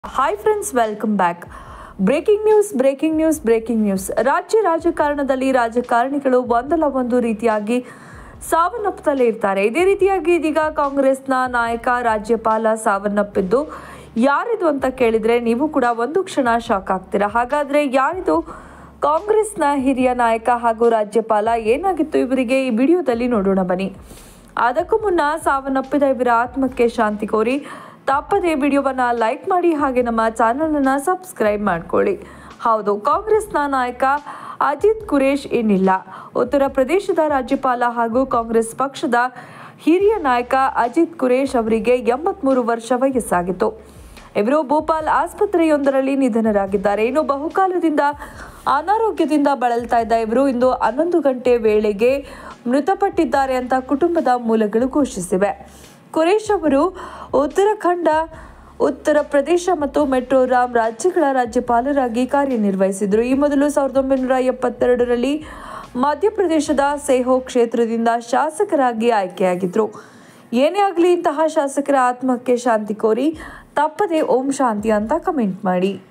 hi friends welcome back breaking news breaking news breaking news ರಾಜ್ಯ ರಾಜಕಾರಣದಲ್ಲಿ ರಾಜಕಾರಣಿಗಳು ಒಂದಲ್ಲ ಒಂದು ರೀತಿಯಾಗಿ ಸಾವನ್ನಪ್ಪುತ್ತಲೇ ಇರ್ತಾರೆ ಇದೇ ರೀತಿಯಾಗಿ ಇದೀಗ ಕಾಂಗ್ರೆಸ್ನ ನಾಯಕ ರಾಜ್ಯಪಾಲ ಸಾವನ್ನಪ್ಪಿದ್ದು ಯಾರಿದು ಅಂತ ಕೇಳಿದ್ರೆ ನೀವು ಕೂಡ ಒಂದು ಕ್ಷಣ ಶಾಕ್ ಆಗ್ತೀರಾ ಹಾಗಾದ್ರೆ ಯಾರಿದು ಕಾಂಗ್ರೆಸ್ನ ಹಿರಿಯ ನಾಯಕ ಹಾಗೂ ರಾಜ್ಯಪಾಲ ಏನಾಗಿತ್ತು ಇವರಿಗೆ ಈ ವಿಡಿಯೋದಲ್ಲಿ ನೋಡೋಣ ಬನ್ನಿ ಅದಕ್ಕೂ ಮುನ್ನ ಸಾವನ್ನಪ್ಪಿದ ಇವರ ಆತ್ಮಕ್ಕೆ ಶಾಂತಿ ಕೋರಿ ತಪ್ಪದೇ ವಿಡಿಯೋವನ್ನ ಲೈಕ್ ಮಾಡಿ ಹಾಗೆ ನಮ್ಮ ಚಾನಲನ್ನು ಸಬ್ಸ್ಕ್ರೈಬ್ ಮಾಡ್ಕೊಳ್ಳಿ ಹೌದು ಕಾಂಗ್ರೆಸ್ನ ನಾಯಕ ಅಜಿತ್ ಕುರೇಶ್ ಇನ್ನಿಲ್ಲ ಉತ್ತರ ಪ್ರದೇಶದ ರಾಜ್ಯಪಾಲ ಹಾಗೂ ಕಾಂಗ್ರೆಸ್ ಪಕ್ಷದ ಹಿರಿಯ ನಾಯಕ ಅಜಿತ್ ಕುರೇಶ್ ಅವರಿಗೆ ಎಂಬತ್ಮೂರು ವರ್ಷ ವಯಸ್ಸಾಗಿತ್ತು ಇವರು ಭೋಪಾಲ್ ಆಸ್ಪತ್ರೆಯೊಂದರಲ್ಲಿ ನಿಧನರಾಗಿದ್ದಾರೆ ಇನ್ನು ಬಹುಕಾಲದಿಂದ ಅನಾರೋಗ್ಯದಿಂದ ಬಳಲ್ತಾ ಇದ್ದ ಇವರು ಇಂದು ಹನ್ನೊಂದು ಗಂಟೆ ವೇಳೆಗೆ ಮೃತಪಟ್ಟಿದ್ದಾರೆ ಅಂತ ಕುಟುಂಬದ ಮೂಲಗಳು ಘೋಷಿಸಿವೆ ಕುರೇಶ್ ಅವರು ಉತ್ತರಾಖಂಡ ಉತ್ತರ ಪ್ರದೇಶ ಮತ್ತು ಮೆಟ್ರೋರಾಮ್ ರಾಜ್ಯಗಳ ರಾಜ್ಯಪಾಲರಾಗಿ ಕಾರ್ಯನಿರ್ವಹಿಸಿದರು ಈ ಮೊದಲು ಸಾವಿರದ ಒಂಬೈನೂರ ಎಪ್ಪತ್ತೆರಡರಲ್ಲಿ ಮಧ್ಯಪ್ರದೇಶದ ಸೇಹೋ ಕ್ಷೇತ್ರದಿಂದ ಶಾಸಕರಾಗಿ ಆಯ್ಕೆಯಾಗಿದ್ದರು ಏನೇ ಆಗಲಿ ಇಂತಹ ಶಾಸಕರ ಆತ್ಮಕ್ಕೆ ಶಾಂತಿ ಕೋರಿ ತಪ್ಪದೆ ಓಂ ಶಾಂತಿ ಅಂತ ಕಮೆಂಟ್ ಮಾಡಿ